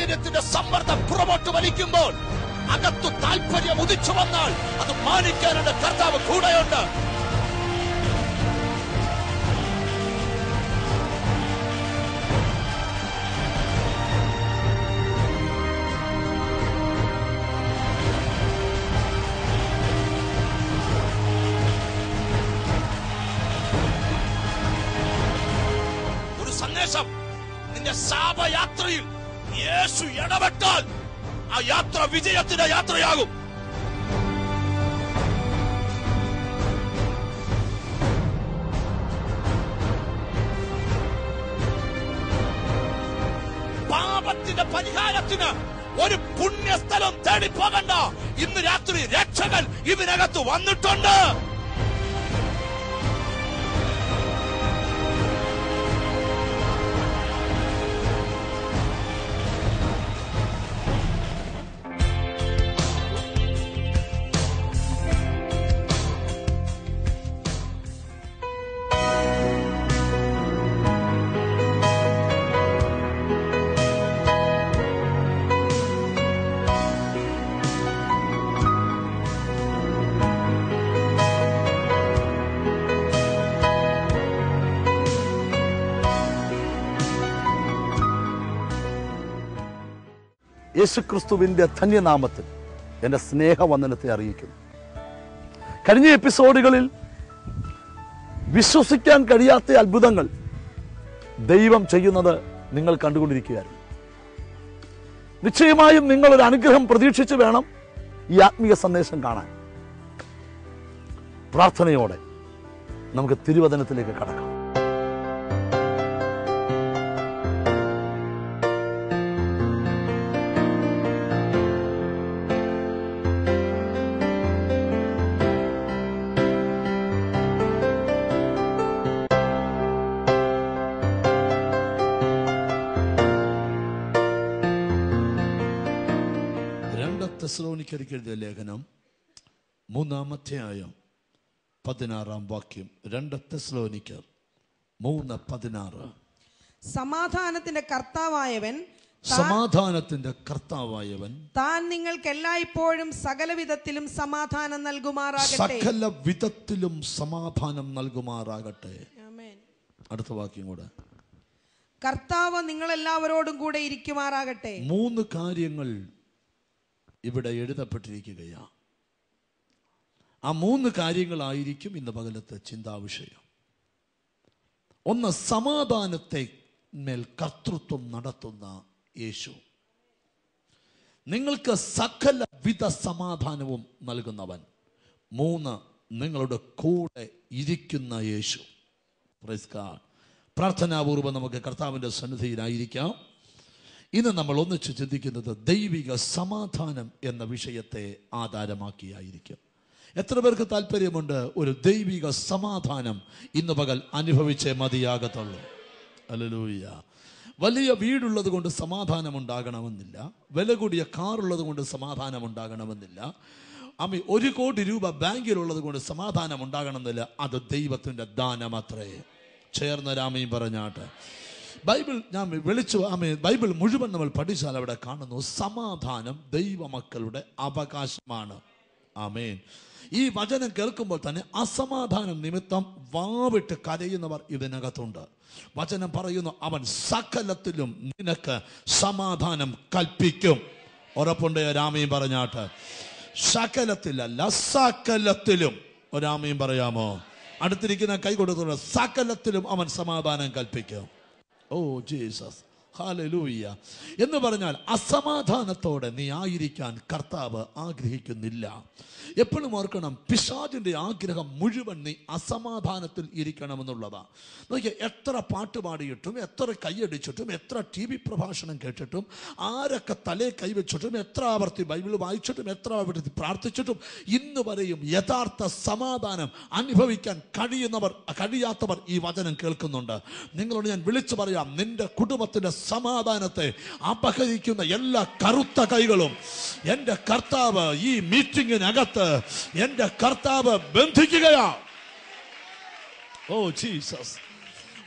സാഹചര്യത്തിന്റെ സമ്മർദ്ദം പുറമോട്ട് വലിക്കുമ്പോൾ അകത്തു താല്പര്യം ഉദിച്ചു വന്നാൽ അത് മാനിക്കാനുള്ള കർത്താവ് കൂടെയുണ്ട് ഒരു സന്ദേശം നിന്റെ ശാപയാത്രയിൽ യേശു ഇടപെട്ടാൽ ആ യാത്ര വിജയത്തിന്റെ യാത്രയാകും പാപത്തിന്റെ പരിഹാരത്തിന് ഒരു പുണ്യസ്ഥലം തേടി പോകണ്ട ഇന്ന് രാത്രി രക്ഷകൻ ഇതിനകത്ത് വന്നിട്ടുണ്ട് യേശുക്രിസ്തുവിൻ്റെ ധന്യനാമത്തിൽ എൻ്റെ സ്നേഹവന്ദനത്തെ അറിയിക്കുന്നു കഴിഞ്ഞ എപ്പിസോഡുകളിൽ വിശ്വസിക്കാൻ കഴിയാത്ത അത്ഭുതങ്ങൾ ദൈവം ചെയ്യുന്നത് നിങ്ങൾ കണ്ടുകൊണ്ടിരിക്കുകയായിരുന്നു നിശ്ചയമായും നിങ്ങൾ ഒരു അനുഗ്രഹം പ്രതീക്ഷിച്ച് വേണം ഈ ആത്മീയ സന്ദേശം കാണാൻ പ്രാർത്ഥനയോടെ നമുക്ക് തിരുവചനത്തിലേക്ക് കടക്കാം രണ്ട് തെസ്ലോനിക്കരിക്ക് എഴുതിയ ലേഖനം മൂന്നാമധ്യായം പതിനാറാം വാക്യം രണ്ട് തെസ്ലോനിക്കർ മൂന്ന് പതിനാറ് സമാധാനത്തിന്റെ കർത്താവായവൻ താൻ- സമാധാനത്തിന്റെ കർത്താവായവൻ താൻ നിങ്ങൾക്ക് എല്ലായ്പ്പോഴും സകലവിധത്തിലും സമാധാനം നൽകുമാറാകട്ടെ സകല വിധത്തിലും സമാധാനം നൽകുമാറാകട്ടെ ആമേൻ. അടുത്ത വാക്യം കൂടെ കർത്താവ് നിങ്ങൾ എല്ലാവരോടും കൂടെ ഇരിക്കുമാറാകട്ടെ മൂന്ന് കാര്യങ്ങൾ ഇവിടെ എഴുതപ്പെട്ടിരിക്കുകയാ ആ മൂന്ന് കാര്യങ്ങളായിരിക്കും ഇന്ന് പകലത്തെ ചിന്താവിഷയം ഒന്ന് സമാധാനത്തെ മേൽ കർത്തൃത്വം നടത്തുന്ന യേശു നിങ്ങൾക്ക് സകല വിധ സമാധാനവും നൽകുന്നവൻ മൂന്ന് നിങ്ങളുടെ കൂടെ ഇരിക്കുന്ന യേശു Praise God. പ്രാർത്ഥനാപൂർവ്വം നമുക്ക് കർത്താവിൻ്റെ സന്നിധിയിലായിരിക്കാം ഇന്ന് നമ്മൾ ഒന്നിച്ച് ചിന്തിക്കുന്നത് ദൈവിക സമാധാനം എന്ന വിഷയത്തെ ആധാരമാക്കിയായിരിക്കും എത്ര പേർക്ക് താല്പര്യമുണ്ട് ഒരു ദൈവിക സമാധാനം ഇന്ന് പകൽ അനുഭവിച്ചേ മതിയാകത്തുള്ളൂ അല്ലലൂയ്യ വലിയ വീടുള്ളത് കൊണ്ട് സമാധാനം ഉണ്ടാകണമെന്നില്ല വില കൂടിയ കാറുള്ളത് കൊണ്ട് സമാധാനം ഉണ്ടാകണമെന്നില്ല അമ്മ ഒരു കോടി രൂപ ബാങ്കിലുള്ളത് കൊണ്ട് സമാധാനം ഉണ്ടാകണമെന്നില്ല അത് ദൈവത്തിൻ്റെ ദാനമത്രേ ചേർന്ന രാമയും പറഞ്ഞാട്ട് ബൈബിൾ ഞാൻ വിളിച്ചു ആമേ ബൈബിൾ മുഴുവൻ നമ്മൾ പഠിച്ചാൽ അവിടെ കാണുന്നു സമാധാനം ദൈവമക്കളുടെ അവകാശമാണ് ആമേൻ ഈ വചനം കേൾക്കുമ്പോൾ തന്നെ അസമാധാനം നിമിത്തം വാവിട്ട് കരയുന്നവർ ഇതിനകത്തുണ്ട് വചനം പറയുന്നു അവൻ സകലത്തിലും നിനക്ക് സമാധാനം കൽപ്പിക്കും ഉറപ്പുണ്ട് രാമയും പറഞ്ഞാട്ട് സകലത്തിലല്ല സകലത്തിലും ഒരാമയും പറയാമോ അടുത്തിരിക്കുന്ന കൈ കൊടുത്തുള്ള സകലത്തിലും അവൻ സമാധാനം കൽപ്പിക്കും ഓ ജീസസ് ഹാലലൂയ്യ എന്ന് പറഞ്ഞാൽ അസമാധാനത്തോടെ നീ ആയിരിക്കാൻ കർത്താവ് ആഗ്രഹിക്കുന്നില്ല എപ്പോഴും ഓർക്കണം പിശാചിന്റെ ആഗ്രഹം മുഴുവൻ നീ അസമാധാനത്തിൽ ഇരിക്കണമെന്നുള്ളതാ നോക്കിയ എത്ര പാട്ട് പാടിയിട്ടും എത്ര കൈയടിച്ചിട്ടും എത്ര ടി വി പ്രഭാഷണം കേട്ടിട്ടും ആരൊക്കെ തലേ കൈവച്ചിട്ടും എത്ര ആവർത്തി ബൈബിൾ വായിച്ചിട്ടും എത്ര ആവർത്തി പ്രാർത്ഥിച്ചിട്ടും ഇന്ന് വരെയും യഥാർത്ഥ സമാധാനം അനുഭവിക്കാൻ കഴിയുന്നവർ കഴിയാത്തവർ ഈ വചനം കേൾക്കുന്നുണ്ട് നിങ്ങളോട് ഞാൻ വിളിച്ചു പറയാം നിന്റെ കുടുംബത്തിന്റെ സമാധാനത്തെ അപഹരിക്കുന്ന എല്ലാ കറുത്ത കൈകളും എൻ്റെ കർത്താവ് ഈ മീറ്റിംഗിനകത്ത് എൻ്റെ കർത്താവ് ബന്ധിക്കുകയാ ഓ ജീസസ്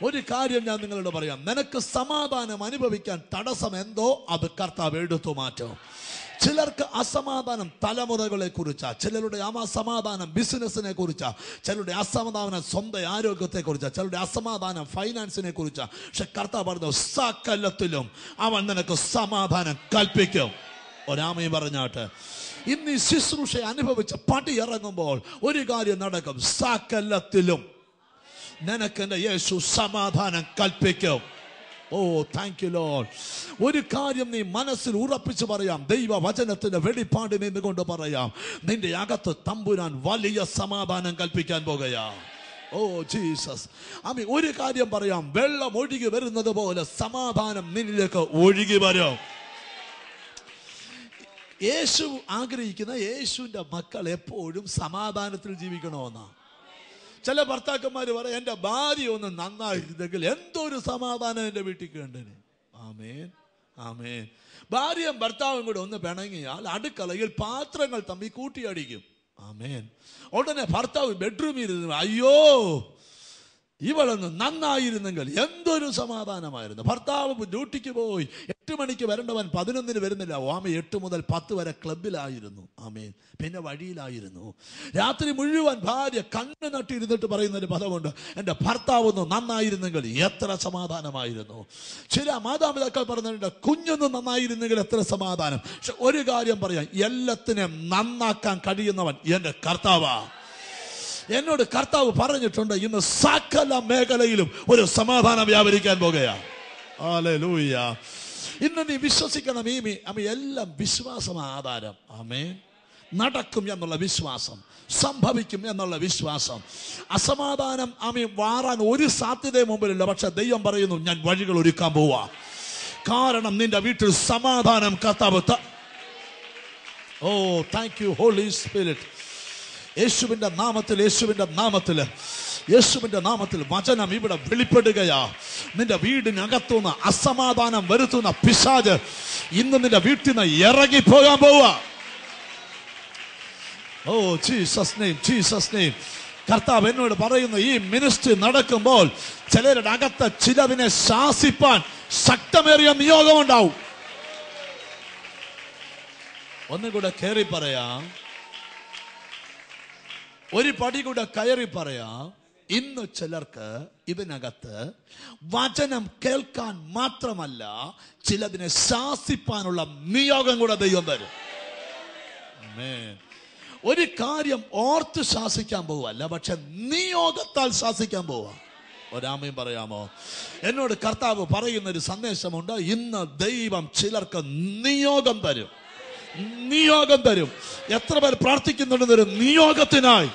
ഒരു കാര്യം ഞാൻ നിങ്ങളോട് പറയാം നിനക്ക് സമാധാനം അനുഭവിക്കാൻ തടസ്സം എന്തോ അത് കർത്താവ് എടുത്തു മാറ്റും ചിലർക്ക് അസമാധാനം തലമുറകളെ കുറിച്ചാ ചിലരുടെ അസമാധാനം ബിസിനസ്സിനെ കുറിച്ചാ ചിലരുടെ അസമാധാനം സ്വന്തം ആരോഗ്യത്തെ കുറിച്ചാ ചിലരുടെ അസമാധാനം ഫൈനാൻസിനെ കുറിച്ചാ പക്ഷെ കർത്താവ് പറഞ്ഞു സകലത്തിലും അവൻ നിനക്ക് സമാധാനം കൽപ്പിക്കും ഒരാമയും പറഞ്ഞാട്ട് ഇന്ന് ഈ ശുശ്രൂഷ അനുഭവിച്ച് പടി ഇറങ്ങുമ്പോൾ ഒരു കാര്യം നടക്കും സകലത്തിലും നിനക്ക് എൻ്റെ യേശു സമാധാനം കൽപ്പിക്കും ഓ താങ്ക് യു ലോഡ് ഒരു കാര്യം നീ മനസ്സിൽ ഉറപ്പിച്ച് പറയാം ദൈവ വചനത്തിന്റെ വെളിപ്പാട് നിന്നുകൊണ്ട് പറയാം നിന്റെ അകത്ത് തമ്പുരാൻ വലിയ സമാധാനം കൽപ്പിക്കാൻ പോകുകയാ ഓ ജീസസ് അമ്മ ഒരു കാര്യം പറയാം വെള്ളം ഒഴുകി വരുന്നത് പോലെ സമാധാനം നിന്നിലേക്ക് ഒഴുകി വരും യേശു ആഗ്രഹിക്കുന്ന യേശുവിന്റെ മക്കൾ എപ്പോഴും സമാധാനത്തിൽ ജീവിക്കണമെന്നാ ചില ഭർത്താക്കന്മാർ പറയും എൻ്റെ ഭാര്യ ഒന്ന് നന്നായിരുന്നെങ്കിൽ എന്തൊരു സമാധാനം എൻ്റെ വീട്ടിൽ കണ്ടന് ആമേൻ ആമേൻ ഭാര്യയും ഭർത്താവും കൂടെ ഒന്ന് പിണങ്ങിയാൽ അടുക്കളയിൽ പാത്രങ്ങൾ തമ്മിൽ കൂട്ടിയടിക്കും ആമേൻ ഉടനെ ഭർത്താവ് ബെഡ്റൂമിൽ ഇരുന്ന് അയ്യോ ഇവളൊന്ന് നന്നായിരുന്നെങ്കിൽ എന്തൊരു സമാധാനമായിരുന്നു ഭർത്താവ് ഡ്യൂട്ടിക്ക് പോയി എട്ട് മണിക്ക് വരേണ്ടവൻ പതിനൊന്നിന് വരുന്നില്ല ആമ എട്ട് മുതൽ പത്ത് വരെ ക്ലബിലായിരുന്നു ആമേൻ പിന്നെ വഴിയിലായിരുന്നു രാത്രി മുഴുവൻ ഭാര്യ കണ്ണ് നട്ടിരുന്നിട്ട് പറയുന്ന ഒരു പദമുണ്ട് എൻ്റെ ഭർത്താവ് ഒന്ന് നന്നായിരുന്നെങ്കിൽ എത്ര സമാധാനമായിരുന്നു ചില മാതാപിതാക്കൾ പറഞ്ഞിട്ടുണ്ട് കുഞ്ഞൊന്ന് നന്നായിരുന്നെങ്കിൽ എത്ര സമാധാനം പക്ഷെ ഒരു കാര്യം പറയാം എല്ലാത്തിനെയും നന്നാക്കാൻ കഴിയുന്നവൻ എൻ്റെ കർത്താവാ എന്നോട് കർത്താവ് പറഞ്ഞിട്ടുണ്ട് ഇന്ന് സകല മേഖലയിലും ഒരു സമാധാനം വ്യാപരിക്കാൻ പോകുകയാണ് ഹല്ലേലൂയ. ഇന്ന് നീ വിശ്വസിക്കണം ഈ മീ അമ്മ എല്ലാം വിശ്വാസം ആധാരം ആമേ നടക്കും എന്നുള്ള വിശ്വാസം സംഭവിക്കും എന്നുള്ള വിശ്വാസം അസമാധാനം ആമി വാറാൻ ഒരു സാധ്യതയും മുമ്പിലില്ല പക്ഷെ ദൈവം പറയുന്നു ഞാൻ വഴികൾ ഒരുക്കാൻ പോവാ കാരണം നിന്റെ വീട്ടിൽ സമാധാനം കർത്താവ് ത- oh thank you holy spirit യേശുവിന്റെ നാമത്തിൽ യേശുവിന്റെ നാമത്തിൽ യേശുവിന്റെ നാമത്തിൽ വചനം ഇവിടെ വെളിപ്പെടുകയാ നിന്റെ വീടിനകത്തുനിന്ന് അസമാധാനം വരുത്തുന്ന പിശാജ് ഇന്ന് നിന്റെ വീട്ടിൽ നിന്ന് ഇറങ്ങിപ്പോകാൻ പോവാ oh Jesus name Jesus name കർത്താവ് എന്നോട് പറയുന്നു ഈ മിനിസ്ട്രി നടക്കുമ്പോൾ ചിലരുടെ അകത്ത് ചിലതിനെ ശാസിപ്പാൻ ശക്തമേറിയ നിയോഗമുണ്ടാവും ഒന്നുകൂടെ കയറി പറയാം ഒരു പടി കൂടെ കയറി പറയാം ഇന്ന് ചിലർക്ക് ഇതിനകത്ത് വചനം കേൾക്കാൻ മാത്രമല്ല ചിലതിനെ ശാസിപ്പാനുള്ള നിയോഗം കൂടെ ദൈവം തരും Amen. ഒരു കാര്യം ഓർത്ത് ശാസിക്കാൻ പോവല്ല പക്ഷെ നിയോഗത്താൽ ശാസിക്കാൻ പോവാ ഒരാമയും പറയാമോ എന്നോട് കർത്താവ് പറയുന്ന ഒരു സന്ദേശമുണ്ട് ഇന്ന് ദൈവം ചിലർക്ക് നിയോഗം തരും നിയോഗം തരും എത്ര പേർ പ്രാർത്ഥിക്കുന്നുണ്ടെന്നൊരു നിയോഗത്തിനായി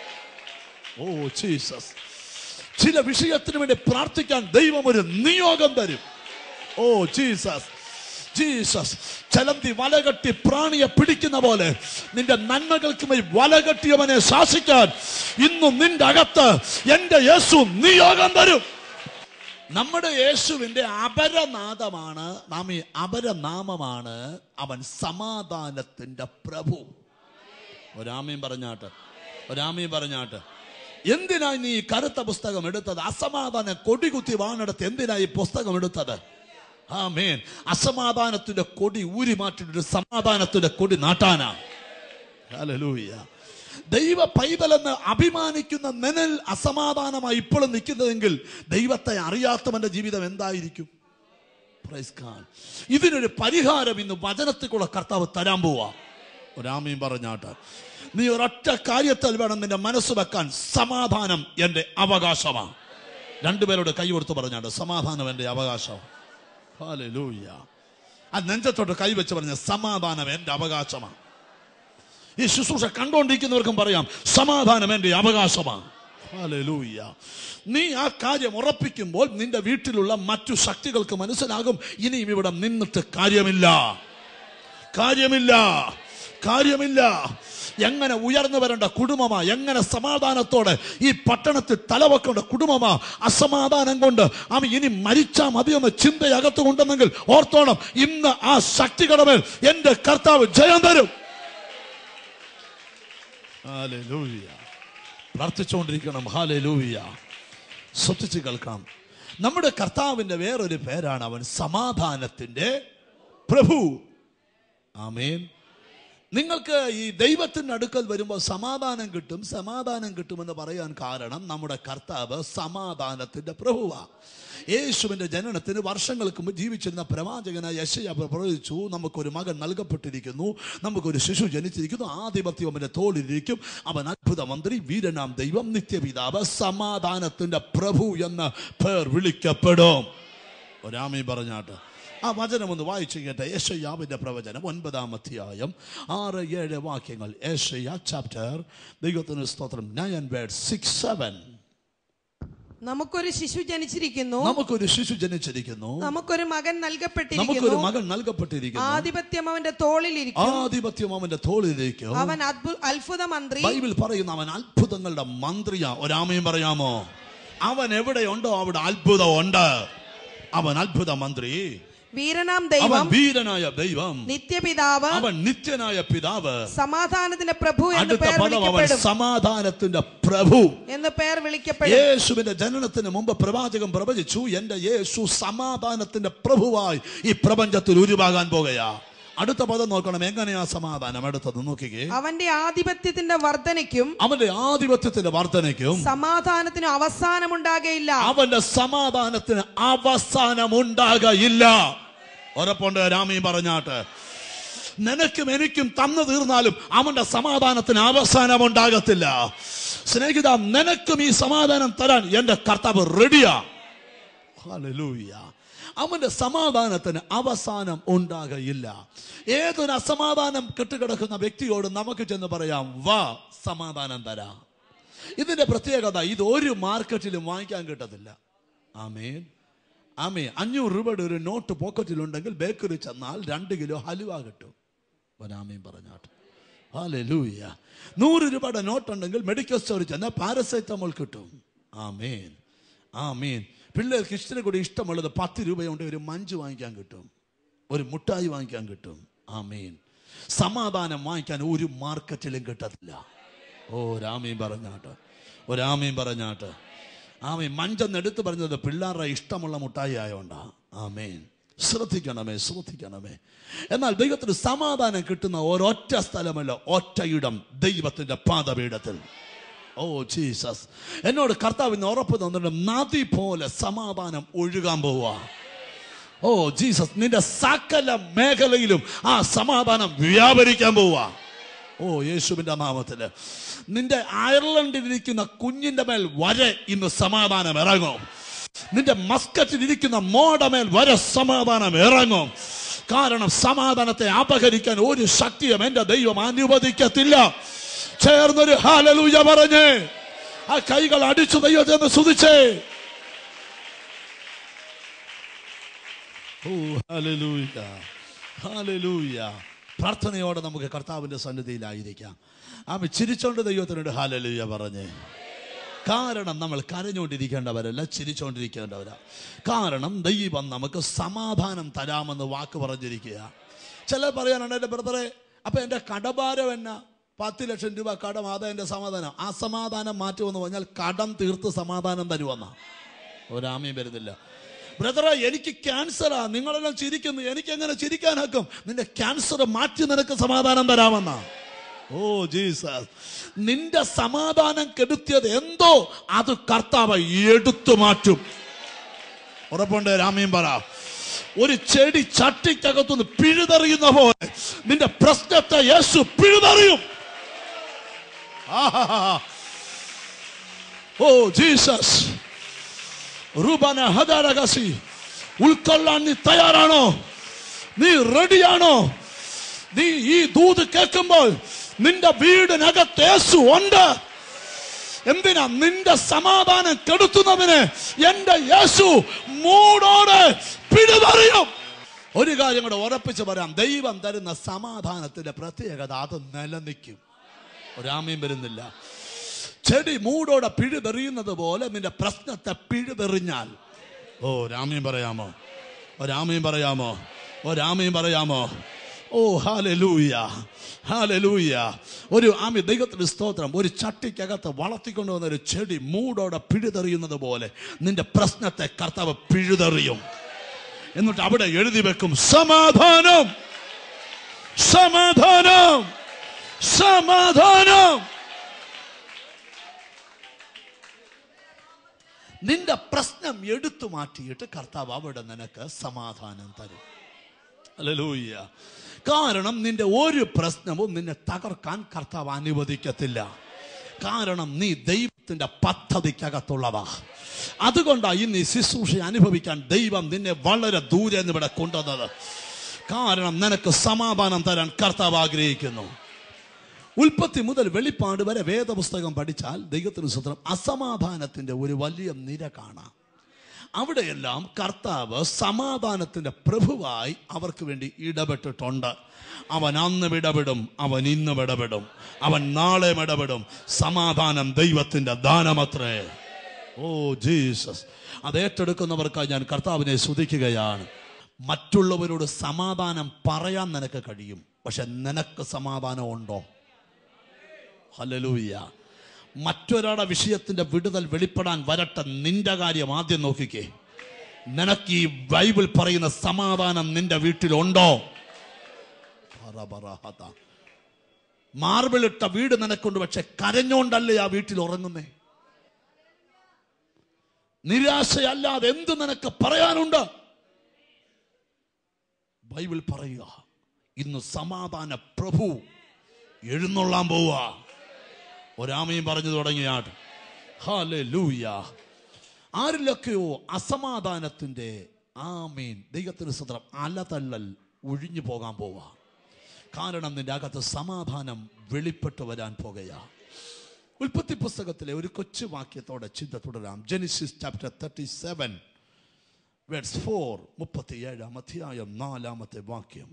ഓ ജീസസ് ചില വിഷയത്തിന് വേണ്ടി പ്രാർത്ഥിക്കാൻ ദൈവം ഒരു നിയോഗം തരും ഓ ജീസസ് ജീസസ് ചലന്തി വലകെട്ടി പ്രാണിയെ പിടിക്കുന്ന പോലെ നിന്റെ നന്മകൾക്ക് മേൽ വലകെട്ടിയവനെ ശാസിക്കാൻ ഇന്നും നിന്റെ അകത്ത് എന്റെ യേശു നിയോഗം തരും നമ്മുടെ യേശുവിന്റെ അപരനാദമാണ് നാം ഈ അപരനാമമാണ് അവൻ സമാധാനത്തിന്റെ പ്രഭു ഒരാമയും പറഞ്ഞാട്ട് ഒരാമയും പറഞ്ഞാട്ട് എന്തിനാ നീ ഈ കറുത്ത പുസ്തകം എടുത്തത് അസമാധാനം കൊടികുത്തി വാണെടുത്ത് എന്തിനാ ഈ പുസ്തകം എടുത്തത് ആമേൻ അസമാധാനത്തിന്റെ കൊടി ഊരി മാറ്റിട്ട് സമാധാനത്തിന്റെ കൊടി നാട്ടാനാ ഹല്ലേലൂയ ദൈവ പൈതലെന്ന് അഭിമാനിക്കുന്ന നിഴൽ അസമാധാനമായി ഇപ്പോഴും നിൽക്കുന്നതെങ്കിൽ ദൈവത്തെ അറിയാത്തവന്റെ ജീവിതം എന്തായിരിക്കും Praise God. ഇതിനൊരു പരിഹാരം ഇന്ന് വചനത്തിൽ കൂടെ കർത്താവ് തരാൻ പോവാ ഒരാമയും പറഞ്ഞാട്ട് നീ ഒരൊറ്റ കാര്യത്തിൽ വേണം നിന്റെ മനസ്സ് വെക്കാൻ സമാധാനം എന്റെ അവകാശമാണ് രണ്ടുപേരോട് കൈ കൊടുത്ത് പറഞ്ഞാട്ട് സമാധാനം എന്റെ അവകാശം ഹാലൂയ ആ നെഞ്ചത്തോട്ട് കൈവച്ച് പറഞ്ഞ സമാധാനം എന്റെ അവകാശമാണ് ഈ ശുശ്രൂഷ കണ്ടുകൊണ്ടിരിക്കുന്നവർക്കും പറയാം സമാധാനം എന്റെ അവകാശമാണ് ഹല്ലേലൂയ. നീ ആ കാര്യം ഉറപ്പിക്കുമ്പോൾ നിന്റെ വീട്ടിലുള്ള മറ്റു ശക്തികൾക്ക് മനസ്സിലാകും ഇനിയും ഇവിടെ നിന്നിട്ട് കാര്യമില്ല കാര്യമില്ല കാര്യമില്ല എങ്ങനെ ഉയർന്നു വരേണ്ട കുടുംബമാ എങ്ങനെ സമാധാനത്തോടെ ഈ പട്ടണത്തിൽ തലവെക്കേണ്ട കുടുംബമാ അസമാധാനം കൊണ്ട് അവൻ ഇനി മരിച്ചാ മതിയെന്ന ചിന്തയകത്ത് കൊണ്ടെന്നെങ്കിൽ ഓർത്തോണം ഇന്ന് ആ ശക്തികളുടെ മേൽ എന്റെ കർത്താവ് ജയം തരും ഹാലൂയ പ്രാർത്ഥിച്ചുകൊണ്ടിരിക്കണം ഹാലൂയ ശ്രദ്ധിച്ച് കേൾക്കാം നമ്മുടെ കർത്താവിന്റെ വേറൊരു പേരാണ് അവൻ സമാധാനത്തിന്റെ പ്രഭു ആമേൻ നിങ്ങൾക്ക് ഈ ദൈവത്തിന്റെ അടുക്കൽ വരുമ്പോൾ സമാധാനം കിട്ടും സമാധാനം കിട്ടുമെന്ന് പറയാൻ കാരണം നമ്മുടെ കർത്താവ് സമാധാനത്തിന്റെ പ്രഭുവാ യേശുവിന്റെ ജനനത്തിന് വർഷങ്ങൾക്ക് മുമ്പ് ജീവിച്ചിരുന്ന പ്രവാചകനായ യശയ പ്രവചിച്ചു നമുക്കൊരു മകൻ നൽകപ്പെട്ടിരിക്കുന്നു നമുക്കൊരു ശിശു ജനിച്ചിരിക്കുന്നു ആധിപത്യം അവന്റെ തോളിലിരിക്കും അവൻ അത്ഭുത മന്ത്രി വീരനാം ദൈവം നിത്യപിതാവ് സമാധാനത്തിന്റെ പ്രഭു എന്ന പേർ വിളിക്കപ്പെടും ഒരാമി പറഞ്ഞാട്ട് ആ വചനം ഒന്ന് വായിച്ചു കേട്ടെ യേശയ്യാവിന്റെ പ്രവചനം ഒൻപതാം അധ്യായം ആറ് ഏഴ് വാക്യങ്ങൾ യേശയ്യ ചാപ്റ്റർ ദൈവത്തിന് സ്തോത്രം നയൻ വേർഡ് സിക്സ് സെവൻ നമുക്കൊരു ശിശു ജനിച്ചിരിക്കുന്നു നമുക്കൊരു ശിശു ജനിച്ചിരിക്കുന്നു നമുക്കൊരു മകൻ നമുക്കൊരു നൽകപ്പെട്ടിരിക്കുന്നു മകൻ നൽകപ്പെട്ടിരിക്കുന്നു ആധിപത്യം അവന്റെ തോളിലിരിക്കും ആധിപത്യം അവന്റെ തോളിലേക്ക് അവൻ അദ്ഭു- അത്ഭുത മന്ത്രി ബൈബിൾ പറയുന്ന അവൻ അത്ഭുതങ്ങളുടെ മന്ത്രിയാ ഒരാമയും പറയാമോ അവൻ എവിടെയുണ്ടോ അവിടെ അത്ഭുതം ഉണ്ട് അവൻ അത്ഭുത മന്ത്രി വീരനാം അവൻ ദൈവം വീരനായ ദൈവം നിത്യപിതാവ് അവൻ നിത്യനായ പിതാവ് സമാധാനത്തിന്റെ പ്രഭു എന്ന് അടുത്ത പേർ പദം അവൻ വിളിക്കപ്പെടും സമാധാനത്തിന്റെ പ്രഭു എന്ന് പേർ വിളിക്കപ്പെടും യേശുവിന്റെ ജനനത്തിന് മുമ്പ് പ്രവാചകൻ പ്രവചിച്ചു എന്റെ യേശു സമാധാനത്തിന്റെ പ്രഭുവായി ഈ പ്രപഞ്ചത്തിൽ ഉരുവാകാൻ പോകുകയാ അടുത്ത പദം നോക്കണം എങ്ങനെയാ സമാധാനം അടുത്തത് നോക്കിക്കേ അവന്റെ ആധിപത്യത്തിന്റെ വർധനയ്ക്കും അവന്റെ ആധിപത്യത്തിന്റെ വർധനയ്ക്കും സമാധാനത്തിനും അവസാനമുണ്ടാകയില്ല അവന്റെ സമാധാനത്തിന് അവസാനം ഉണ്ടാകയില്ല ഉറപ്പുണ്ട് രാമി പറഞ്ഞാട്ട് നിനക്കും എനിക്കും തന്നു തീർന്നാലും അവന്റെ സമാധാനത്തിന് അവസാനം ഉണ്ടാകത്തില്ല സ്നേഹിത നിനക്കും ഈ സമാധാനം തരാൻ എന്റെ കർത്താവ് റെഡിയാ ഹല്ലേലൂയ അവന്റെ സമാധാനത്തിന് അവസാനം ഉണ്ടാകയില്ല ഏതൊരു അസമാധാനം കെട്ടുകിടക്കുന്ന വ്യക്തിയോട് നമുക്ക് ചെന്ന് പറയാം വാ സമാധാനം തരാം ഇതിന്റെ പ്രത്യേകത ഇത് ഒരു മാർക്കറ്റിലും വാങ്ങിക്കാൻ കിട്ടത്തില്ല ആമേൻ ആമേ അഞ്ഞൂറ് രൂപയുടെ ഒരു നോട്ട് പോക്കറ്റിലുണ്ടെങ്കിൽ ബേക്കറി ചെന്നാൽ രണ്ട് കിലോ ഹലുവ കിട്ടും ഒരാമയും പറഞ്ഞാട്ട് ഹാലൂയ നൂറ് രൂപയുടെ നോട്ട് ഉണ്ടെങ്കിൽ മെഡിക്കൽ സ്റ്റോറിൽ ചെന്നാൽ പാരസൈറ്റമോൾ കിട്ടും ആമേൻ ആമേൻ പിള്ളേർക്ക് ഇഷ്ടം കൂടി ഇഷ്ടമുള്ളത് പത്ത് രൂപയുണ്ട് ഒരു മഞ്ച് വാങ്ങിക്കാൻ കിട്ടും ഒരു മുട്ടായി വാങ്ങിക്കാൻ കിട്ടും ആമേൻ സമാധാനം വാങ്ങിക്കാൻ ഒരു മാർക്കറ്റിലും കിട്ടത്തില്ല ഓ രാമയും പറഞ്ഞാട്ട് ഒരാമയും പറഞ്ഞാട്ട് ആമേൻ മഞ്ചെന്ന് എടുത്തു പറഞ്ഞത് പിള്ളേരുടെ ഇഷ്ടമുള്ള മുട്ടായി ആയോണ്ടാ ആമേൻ ശ്രദ്ധിക്കണമേ ശ്രദ്ധിക്കണമേ എന്നാൽ ദൈവത്തിന് സമാധാനം കിട്ടുന്ന ഒരൊറ്റ സ്ഥലമല്ല ഒറ്റയിടം ദൈവത്തിന്റെ പാദപീഠത്തിൽ ഓ ജീസസ് എന്നോട് കർത്താവിന് ഉറപ്പ് തന്നിട്ട് നദി പോലെ സമാധാനം ഒഴുകാൻ പോവാ ഓ ജീസസ് നിന്റെ സകല മേഖലയിലും ആ സമാധാനം വ്യാപരിക്കാൻ പോവാ ഓ യേശുവിന്റെ നാമത്തില് നിന്റെ അയർലൻഡിൽ ഇരിക്കുന്ന കുഞ്ഞിന്റെ മേൽ വരെ ഇന്ന് സമാധാനം ഇറങ്ങും നിന്റെ മസ്കറ്റിൽ ഇരിക്കുന്ന മോടെ മേൽ വരെ സമാധാനം ഇറങ്ങും കാരണം സമാധാനത്തെ അപഹരിക്കാൻ ഒരു ശക്തിയും എന്റെ ദൈവം അനുവദിക്കത്തില്ല ചേർന്നൊരു ഹാലലൂയ പറഞ്ഞ് ആ കൈകൾ അടിച്ചു ദൈവത്തെ സുതിച്ചേ ഓ ഹല്ലേലൂയ ഹല്ലേലൂയ പ്രാർത്ഥനയോടെ നമുക്ക് കർത്താവിന്റെ സന്നിധിയിലായിരിക്കാം ആമ ചിരിച്ചോണ്ട് ദൈവത്തിനോട് ഹാലലൂയ പറഞ്ഞ് കാരണം നമ്മൾ കരഞ്ഞുകൊണ്ടിരിക്കേണ്ടവരല്ല ചിരിച്ചുകൊണ്ടിരിക്കേണ്ടവരാ കാരണം ദൈവം നമുക്ക് സമാധാനം തരാമെന്ന് വാക്ക് പറഞ്ഞിരിക്കുക ചിലർ പറയാനുണ്ട് എൻ്റെ ബ്രദറെ അപ്പൊ എൻ്റെ കടഭാരം എന്നാ പത്ത് ലക്ഷം രൂപ കടം അതാ എൻ്റെ സമാധാനം ആ സമാധാനം മാറ്റുമെന്ന് പറഞ്ഞാൽ കടം തീർത്ത് സമാധാനം തരുമെന്നാ ഒരാമയും വരുന്നില്ല ബ്രദറെ എനിക്ക് ക്യാൻസറാ നിങ്ങളെല്ലാം ചിരിക്കുന്നു എനിക്ക് എങ്ങനെ ചിരിക്കാനാക്കും നിന്റെ ക്യാൻസർ മാറ്റി നിനക്ക് സമാധാനം തരാമെന്നാ ഓ ജീസസ് നിന്റെ സമാധാനം കെടുത്തിയത് എന്തോ അത് കർത്താവ് എടുത്തു മാറ്റും ഉറപ്പുണ്ട് രാമയും പറ ഒരു ചെടി ചട്ടിക്കകത്തുനിന്ന് പിഴുതെറിയുന്ന പോലെ നിന്റെ പ്രശ്നത്തെ യേശു പിഴുതെറിയും ആഹാഹാ. ഓ ജീസസ് റുബന ഹദാരകസി ഉൾക്കൊള്ളാൻ നീ തയ്യാറാണോ നീ റെഡിയാണോ നീ ഈ ദൂത് കേൾക്കുമ്പോൾ നിന്റെ വീടിനകത്ത് യേശു ഉണ്ട് എന്തിനാ നിന്റെ സമാധാനം കെടുത്തുന്നതിന് എന്റെ യേശു മൂടോടെ പിടിതറിയും ഒരു കാര്യം കൂടെ ഉറപ്പിച്ച് പറയാം ദൈവം തരുന്ന സമാധാനത്തിന്റെ പ്രത്യേകത അത് നിലനിൽക്കും ഒരാമയും വരുന്നില്ല ചെടി മൂടോടെ പിഴുതെറിയുന്നത് പോലെ നിന്റെ പ്രശ്നത്തെ പിഴുതെറിഞ്ഞാൽ ഓ രാമയും പറയാമോ ഒരാമയും പറയാമോ ഒരാമയും പറയാമോ ഓ ഹാലലൂയ ഹാലലൂയ ഒരു ആമി ദൈവത്തിന്റെ സ്തോത്രം ഒരു ചട്ടിക്കകത്ത് വളർത്തിക്കൊണ്ടുവന്ന ഒരു ചെടി മൂടോടെ പിഴുതെറിയുന്നത് പോലെ നിന്റെ പ്രശ്നത്തെ കർത്താവ് പിഴുതെറിയും എന്നിട്ട് അവിടെ എഴുതി വെക്കും സമാധാനം സമാധാനം സമാധാനം നിന്റെ പ്രശ്നം എടുത്തു മാറ്റിയിട്ട് കർത്താവ് അവിടെ നിനക്ക് സമാധാനം തരും അല്ലൂയ്യ കാരണം നിന്റെ ഒരു പ്രശ്നവും നിന്നെ തകർക്കാൻ കർത്താവ് അനുവദിക്കത്തില്ല കാരണം നീ ദൈവത്തിന്റെ പദ്ധതിക്കകത്തുള്ളതാ അതുകൊണ്ടാണ് ഇന്ന് ഈ ശുശ്രൂഷ അനുഭവിക്കാൻ ദൈവം നിന്നെ വളരെ ദൂരെ നിന്ന് ഇവിടെ കൊണ്ടുവന്നത് കാരണം നിനക്ക് സമാധാനം തരാൻ കർത്താവ് ആഗ്രഹിക്കുന്നു ഉൽപ്പത്തി മുതൽ വെളിപ്പാട് വരെ വേദപുസ്തകം പഠിച്ചാൽ ദൈവത്തിന് സ്വന്തം അസമാധാനത്തിന്റെ ഒരു വലിയ നിര കാണാം അവിടെയെല്ലാം കർത്താവ് സമാധാനത്തിന്റെ പ്രഭുവായി അവർക്ക് വേണ്ടി ഇടപെട്ടിട്ടുണ്ട് അവൻ അന്നും ഇടപെടും അവൻ ഇന്നും ഇടപെടും അവൻ നാളെ ഇടപെടും സമാധാനം ദൈവത്തിന്റെ ദാനമത്രേ ഓ ജീസസ് അത് ഏറ്റെടുക്കുന്നവർക്കായി ഞാൻ കർത്താവിനെ സ്തുതിക്കുകയാണ് മറ്റുള്ളവരോട് സമാധാനം പറയാൻ നിനക്ക് കഴിയും പക്ഷെ നിനക്ക് സമാധാനം ഉണ്ടോ ഹലലൂയ മറ്റൊരാളുടെ വിഷയത്തിന്റെ വിടുതൽ വെളിപ്പെടാൻ വരട്ടെ നിന്റെ കാര്യം ആദ്യം നോക്കിക്കേ നിനക്ക് ഈ ബൈബിൾ പറയുന്ന സമാധാനം നിന്റെ വീട്ടിലുണ്ടോ പറ, പറ, ഹത. മാർബിളിട്ട വീട് നിനക്കുണ്ട് പക്ഷെ കരഞ്ഞോണ്ടല്ലേ ആ വീട്ടിൽ ഉറങ്ങുന്നേ നിരാശയല്ലാതെ എന്ത് നിനക്ക് പറയാനുണ്ട് ബൈബിൾ പറയുക ഇന്ന് സമാധാന പ്രഭു എഴുന്നള്ളാൻ പോവുക ഒരാമയും പറഞ്ഞു തുടങ്ങിയാട്ട് ഹാലേ ലൂയ ആരിലൊക്കെയോ അസമാധാനത്തിന്റെ ആമീൻ ദൈവത്തിന് സ്വന്തം അലതള്ളൽ ഒഴിഞ്ഞു പോകാൻ പോവാ കാരണം നിന്റെ അകത്ത് സമാധാനം വെളിപ്പെട്ട് വരാൻ പോകുകയാ ഉൽപ്പത്തി പുസ്തകത്തിലെ ഒരു കൊച്ചു വാക്യത്തോടെ ചിന്ത തുടരാം Genesis chapter thirty seven words four മുപ്പത്തിയേഴാം അധ്യായം നാലാമത്തെ വാക്യം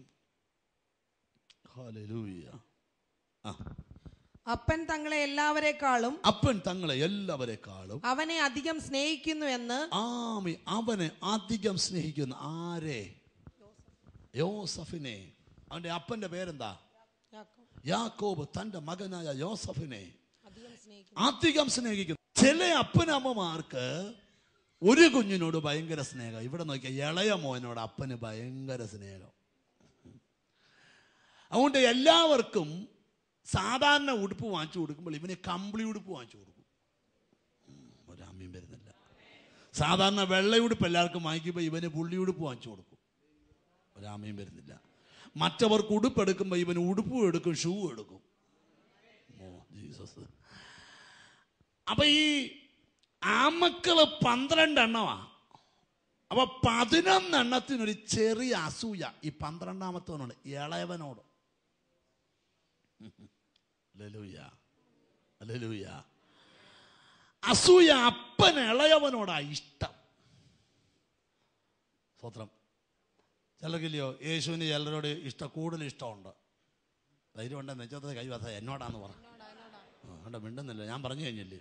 ഹാലൂയ ആ അപ്പൻ തങ്ങളെ എല്ലാവരെക്കാളും അപ്പൻ തങ്ങളെ എല്ലാവരെക്കാളും അവനെ അധികം സ്നേഹിക്കുന്നു എന്ന് ആമി അവനെ അധികം സ്നേഹിക്കുന്ന ആരെ യോസഫിനെ അവന്റെ അപ്പന്റെ പേരെന്താ യാക്കോബ് തന്റെ മകനായ യോസഫിനെ അധികം സ്നേഹിക്കുന്നു ചില അപ്പനമ്മമാർക്ക് ഒരു കുഞ്ഞിനോട് ഭയങ്കര സ്നേഹം ഇവിടെ നോക്കിയ ഇളയ മോനോട് അപ്പന് ഭയങ്കര സ്നേഹം അതുകൊണ്ട് എല്ലാവർക്കും സാധാരണ ഉടുപ്പ് വാങ്ങിച്ചു കൊടുക്കുമ്പോൾ ഇവന് കമ്പിളി ഉടുപ്പ് വാങ്ങിച്ചു കൊടുക്കും ഉം, ഒരാമ്യം വരുന്നില്ല സാധാരണ വെള്ള ഉടുപ്പ് എല്ലാവർക്കും വാങ്ങിക്കുമ്പോൾ ഇവന് പുള്ളി ഉടുപ്പ് വാങ്ങിച്ചു കൊടുക്കും ഒരാമയും വരുന്നില്ല മറ്റവർക്ക് ഉടുപ്പ് എടുക്കുമ്പോൾ ഇവന് ഉടുപ്പും എടുക്കും ഷൂ എടുക്കും ഓ ജീസസ് അപ്പൊ ഈ ആമക്കള് പന്ത്രണ്ടെണ്ണമാ അപ്പൊ പതിനൊന്നെണ്ണത്തിനൊരു ചെറിയ അസൂയ ഈ പന്ത്രണ്ടാമത്തവനോട് ഇളയവനോട് ലലൂയ ലലൂയ അസൂയ അപ്പൻ ഇളയവനോടാ ഇഷ്ടം സ്വത്രം ചിലർക്കില്ലയോ യേശുവിന് ചിലരോട് ഇഷ്ടം കൂടുതൽ ഇഷ്ടമുണ്ട് ധൈര്യം ഉണ്ട് നെച്ചത്തെ കൈവത്ത എന്നോടാന്ന് പറ ആ, കണ്ടോ മിണ്ടുന്നില്ല ഞാൻ പറഞ്ഞു കഴിഞ്ഞില്ലേ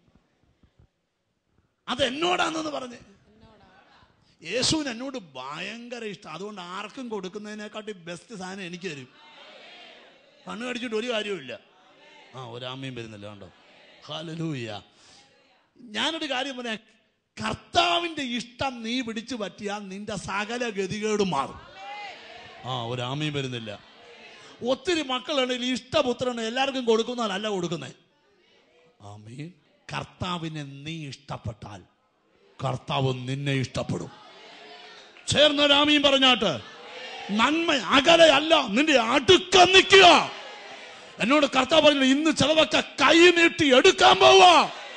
അത് എന്നോടാണെന്ന് പറഞ്ഞ് യേശുവിന് എന്നോട് ഭയങ്കര ഇഷ്ടം അതുകൊണ്ട് ആർക്കും കൊടുക്കുന്നതിനെക്കാട്ടി ബെസ്റ്റ് സാധനം എനിക്ക് തരും കണ്ണു കടിച്ചിട്ട് ഒരു കാര്യവുമില്ല ആ ഒരാമയും വരുന്നില്ല കണ്ടോ ഹാലലൂയ ഞാനൊരു കാര്യം പറയാം കർത്താവിന്റെ ഇഷ്ടം നീ പിടിച്ചു പറ്റിയാൽ നിന്റെ സകല ഗതികേടും മാറും ആ ഒരാമയും വരുന്നില്ല ഒത്തിരി മക്കളുണ്ടെങ്കിൽ ഇഷ്ടപുത്രന് എല്ലാവർക്കും കൊടുക്കുന്നതല്ല കൊടുക്കുന്നേ ആമീൻ കർത്താവിനെ നീ ഇഷ്ടപ്പെട്ടാൽ കർത്താവ് നിന്നെ ഇഷ്ടപ്പെടും ചേർന്നൊരാമീൻ പറഞ്ഞാട്ട് നന്മ അകലെയല്ല നിന്റെ അടുക്ക നിൽക്കുക എന്നോട് കർത്താവ് പറഞ്ഞു ഇന്ന് ചിലതൊക്കെ കൈ നീട്ടി എടുക്കാൻ പോവാ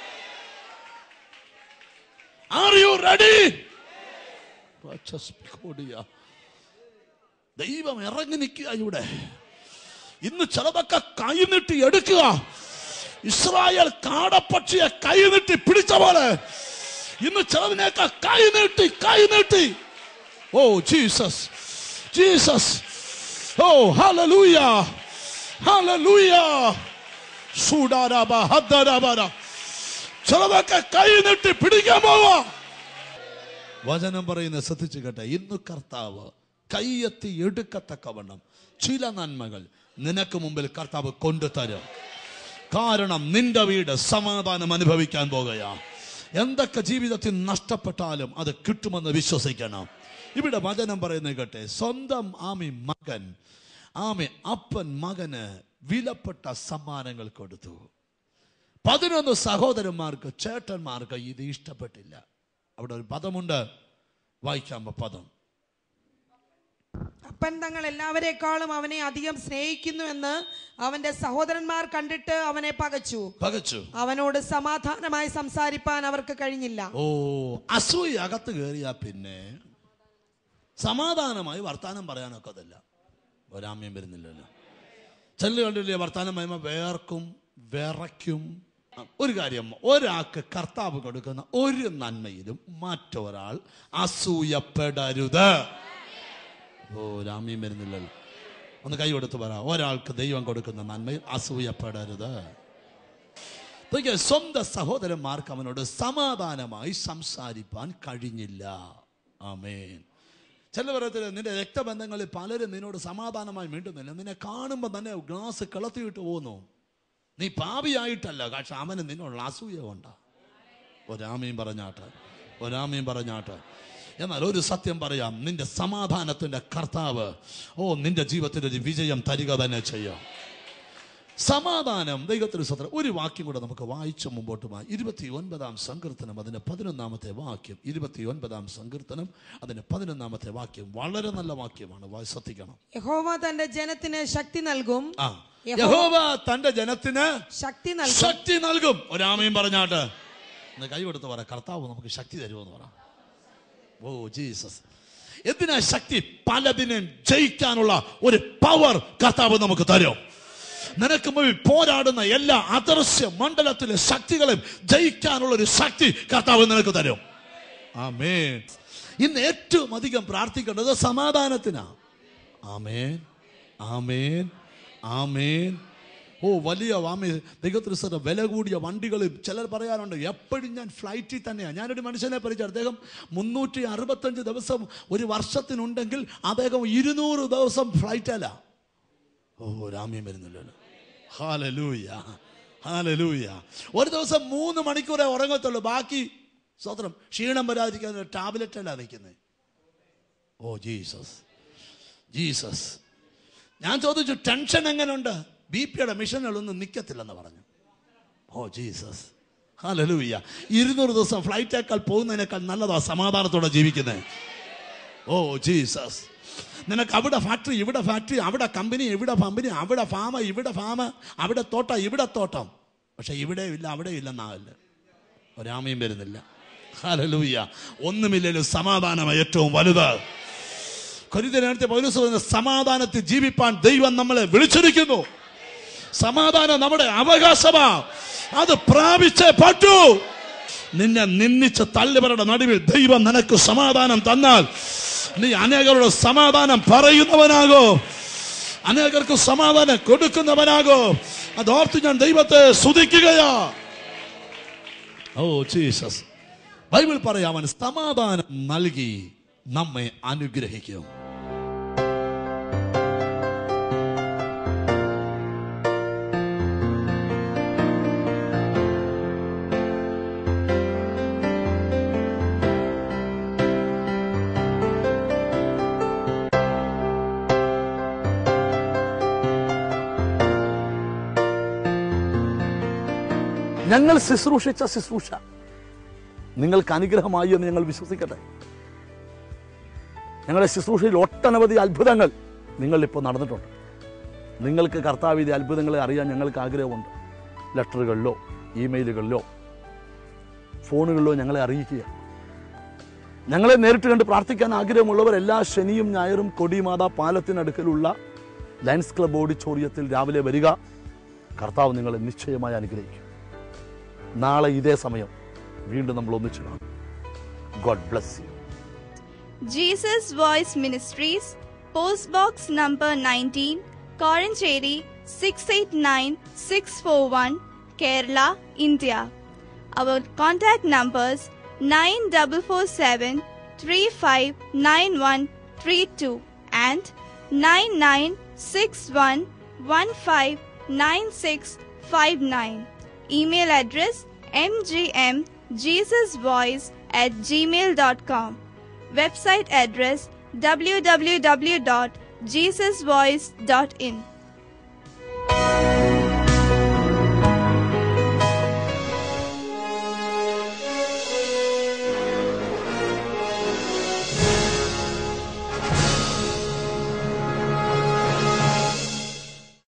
ആർ യു റെഡി ദൈവം ഇറങ്ങി നിൽക്കുക ഇവിടെ ഇന്ന് ചിലതൊക്കെ കൈ നീട്ടി എടുക്കുക ഇസ്രായേൽ കാടപ്പക്ഷിയെ കൈ നീട്ടി പിടിച്ച പോലെ ഇന്ന് ചിലതിനേക്കാ കൈ നീട്ടി കൈ നീട്ടി oh Jesus Jesus oh hallelujah hallelujah സൂഡാരാബ ഹദ്ദരാബാര ചിലതൊക്കെ കൈ നീട്ടി പിടിക്കാൻ പോവാ വചനം പറയുന്ന ശ്രദ്ധിച്ചു കേട്ടെ ഇന്ന് കർത്താവ് കൈയെത്തി എടുക്കത്തക്കവണ്ണം ചില നന്മകൾ നിനക്ക് മുമ്പിൽ കർത്താവ് കൊണ്ടുതരും കാരണം നിന്റെ വീട് സമാധാനം അനുഭവിക്കാൻ പോകുകയാ എന്തൊക്കെ ജീവിതത്തിൽ നഷ്ടപ്പെട്ടാലും അത് കിട്ടുമെന്ന് വിശ്വസിക്കണം ഇവിടെ വചനം പറയുന്നത് കേട്ടെ സ്വന്തം ആമി മകൻ ആമി അപ്പൻ മകന് വിലപ്പെട്ട സമ്മാനങ്ങൾ കൊടുത്തു പതിനൊന്ന് സഹോദരന്മാർക്ക് ചേട്ടന്മാർക്ക് ഇത് ഇഷ്ടപ്പെട്ടില്ല അവിടെ ഒരു പദമുണ്ട് വായിക്കാമ്പോ പദം അപ്പൻ തങ്ങൾ എല്ലാവരെക്കാളും അവനെ അധികം സ്നേഹിക്കുന്നുവെന്ന് അവന്റെ സഹോദരന്മാർ കണ്ടിട്ട് അവനെ പകച്ചു പകച്ചു അവനോട് സമാധാനമായി സംസാരിപ്പാൻ അവർക്ക് കഴിഞ്ഞില്ല ഓ അസൂയ അകത്ത് കയറിയാ പിന്നെ സമാധാനമായി വർത്താനം പറയാനൊക്കതല്ല ഒരാമ്യം വരുന്നില്ലല്ലോ ചെല്ലു കണ്ടില്ലേ വർത്താനം പറയുമ്പോൾ വേർക്കും വിറയ്ക്കും ആ, ഒരു കാര്യം ഒരാൾക്ക് കർത്താവ് കൊടുക്കുന്ന ഒരു നന്മയിലും മറ്റൊരാൾ അസൂയപ്പെടരുത് ഓ രാമ്യം വരുന്നില്ലല്ലോ ഒന്ന് കൈ കൊടുത്ത് പറ ഒരാൾക്ക് ദൈവം കൊടുക്കുന്ന നന്മയിൽ അസൂയപ്പെടരുത് നോക്കിയേ, സ്വന്തം സഹോദരന്മാർക്ക് അവനോട് സമാധാനമായി സംസാരിപ്പാൻ കഴിഞ്ഞില്ല ആമേൻ ചില പറയത്തില്ല നിന്റെ രക്തബന്ധങ്ങളിൽ പലരും നിന്നോട് സമാധാനമായി മിണ്ടുന്നില്ല നിന്നെ കാണുമ്പോൾ തന്നെ ഗ്ലാസ് കിളത്തിയിട്ട് പോകുന്നു നീ പാപിയായിട്ടല്ല പക്ഷെ അവന് നിന്നോടുള്ള അസൂയ കൊണ്ടാ ഒരാമയും പറഞ്ഞാട്ട് ഒരാമയും പറഞ്ഞാട്ട് എന്നാൽ ഒരു സത്യം പറയാം നിന്റെ സമാധാനത്തിന്റെ കർത്താവ് ഓ നിന്റെ ജീവിതത്തിൽ ഒരു വിജയം തരിക തന്നെ ചെയ്യാം സമാധാനം ദൈവത്തിന് സ്വത്രം ഒരു വാക്യം കൂടെ നമുക്ക് വായിച്ച് മുമ്പോട്ട് പോകാം ഇരുപത്തി ഒൻപതാം സങ്കീർത്തനം അതിന്റെ പതിനൊന്നാമത്തെ വാക്യം ഇരുപത്തി ഒൻപതാം സങ്കീർത്തനം അതിന്റെ പതിനൊന്നാമത്തെ വാക്യം വളരെ നല്ല വാക്യമാണ് വാ- ശ്രദ്ധിക്കണം യഹോവ തന്റെ ജനത്തിന് ശക്തി നൽകും ആ യഹോവ തന്റെ ജനത്തിന് ശക്തി നൽകും ശക്തി നൽകും ഒരാമയും പറഞ്ഞാട്ട് ഒന്ന് കൈ കൊടുത്ത് പറ കർത്താവ് നമുക്ക് ശക്തി തരുമെന്ന് പറ ഓ ജീസസ് എന്തിനാ ശക്തി പലതിനെയും ജയിക്കാനുള്ള ഒരു പവർ കർത്താവ് നമുക്ക് തരും നിനക്ക് മുമ്പിൽ പോരാടുന്ന എല്ലാ അദൃശ്യ മണ്ഡലത്തിലെ ശക്തികളെയും ജയിക്കാനുള്ള ഒരു ശക്തി കർത്താവ് നിനക്ക് തരും ആമേൻ ഇന്ന് ഏറ്റവും അധികം പ്രാർത്ഥിക്കേണ്ടത് സമാധാനത്തിനാ ആമേൻ ആമേൻ ആമേൻ ഓ വലിയ വാമി ദൈവത്തിരിസ വില കൂടിയ വണ്ടികളും ചിലർ പറയാറുണ്ട് എപ്പോഴും ഞാൻ ഫ്ലൈറ്റിൽ തന്നെയാണ് ഞാനൊരു മനുഷ്യനെ പരിചയം അദ്ദേഹം മുന്നൂറ്റി അറുപത്തഞ്ച് ദിവസം ഒരു വർഷത്തിനുണ്ടെങ്കിൽ അദ്ദേഹം ഇരുന്നൂറ് ദിവസം ഫ്ലൈറ്റല്ല ഓ രാമ്യം വരുന്നില്ലല്ലോ ഹാലലൂയ ഹാലലൂയ ഒരു ദിവസം മൂന്ന് മണിക്കൂറേ ഉറങ്ങത്തുള്ളൂ ബാക്കി സ്വത്രം ക്ഷീണം വരാതിരിക്കാൻ ഒരു ടാബ്ലറ്റ് അല്ല നിൽക്കുന്നത് ഓ ജീസസ് ജീസസ് ഞാൻ ചോദിച്ചു ടെൻഷൻ എങ്ങനെയുണ്ട് ബി പിയുടെ മിഷനുകളൊന്നും നിൽക്കത്തില്ലെന്ന് പറഞ്ഞു ഓ ജീസസ് ഹാലലൂയ ഇരുന്നൂറ് ദിവസം ഫ്ലൈറ്റേക്കാൾ പോകുന്നതിനേക്കാൾ നല്ലതാ സമാധാനത്തോടെ ജീവിക്കുന്നത് ഓ ജീസസ് നിനക്ക് അവിടെ ഫാക്ടറി ഇവിടെ ഫാക്ടറി അവിടെ കമ്പനി ഇവിടെ കമ്പനി അവിടെ ഫാമ ഇവിടെ ഫാമ അവിടെ തോട്ടം ഇവിടെ തോട്ടം പക്ഷെ ഇവിടെ ഇല്ല അവിടെ ഇല്ലെന്നാവില്ല ഒരാമയും വരുന്നില്ല ഹാലലൂയ ഒന്നുമില്ലല്ലോ സമാധാനം ഏറ്റവും വലുത് കൊരിന്തനത്തെ പൗലോസ് പറയുന്ന സമാധാനത്തിൽ ജീവിപ്പാൻ ദൈവം നമ്മളെ വിളിച്ചിരിക്കുന്നു സമാധാനം നമ്മുടെ അവകാശമാ അത് പ്രാപിച്ചേ പറ്റൂ നിന്നെ നിന്ദിച്ച് തള്ളിവരുടെ നടുവിൽ ദൈവം നിനക്ക് സമാധാനം തന്നാൽ നീ അനേകരുടെ സമാധാനം പറയുന്നവനാകോ അനേകർക്ക് സമാധാനം കൊടുക്കുന്നവനാകോ അതോർത്ത് ഞാൻ ദൈവത്തെ സ്തുതിക്കുകയാ ഓ ജീസസ് ബൈബിൾ പറയാം അവൻ സമാധാനം നൽകി നമ്മെ അനുഗ്രഹിക്കും ഞങ്ങൾ ശുശ്രൂഷിച്ച ശുശ്രൂഷ നിങ്ങൾക്ക് അനുഗ്രഹമായി എന്ന് ഞങ്ങൾ വിശ്വസിക്കട്ടെ ഞങ്ങളുടെ ശുശ്രൂഷയിൽ ഒട്ടനവധി അത്ഭുതങ്ങൾ നിങ്ങളിപ്പോൾ നടന്നിട്ടുണ്ട് നിങ്ങൾക്ക് കർത്താവ് ഇത് അത്ഭുതങ്ങളെ അറിയാൻ ഞങ്ങൾക്ക് ആഗ്രഹമുണ്ട് ലെറ്ററുകളിലോ ഇമെയിലുകളിലോ ഫോണുകളിലോ ഞങ്ങളെ അറിയിക്കുക ഞങ്ങളെ നേരിട്ട് കണ്ട് പ്രാർത്ഥിക്കാൻ ആഗ്രഹമുള്ളവർ എല്ലാ ശനിയും ഞായറും കൊടിമാത പാലത്തിനടുക്കലുള്ള ലയൻസ് ക്ലബ് ഓഡിറ്റോറിയത്തിൽ രാവിലെ വരിക കർത്താവ് നിങ്ങളെ നിശ്ചയമായി അനുഗ്രഹിക്കും നാളെ ഇതേ സമയം വീണ്ടും നമ്മൾ ഒന്നിച്ചു കാണും God bless you Jesus Voice Ministries, Post Box number 19, Korancheri 689641, Kerala, India. Our contact numbers 9447 359132 and 9961159659. Email address mgmjesusvoice at gmail.com. Website address www.jesusvoice.in.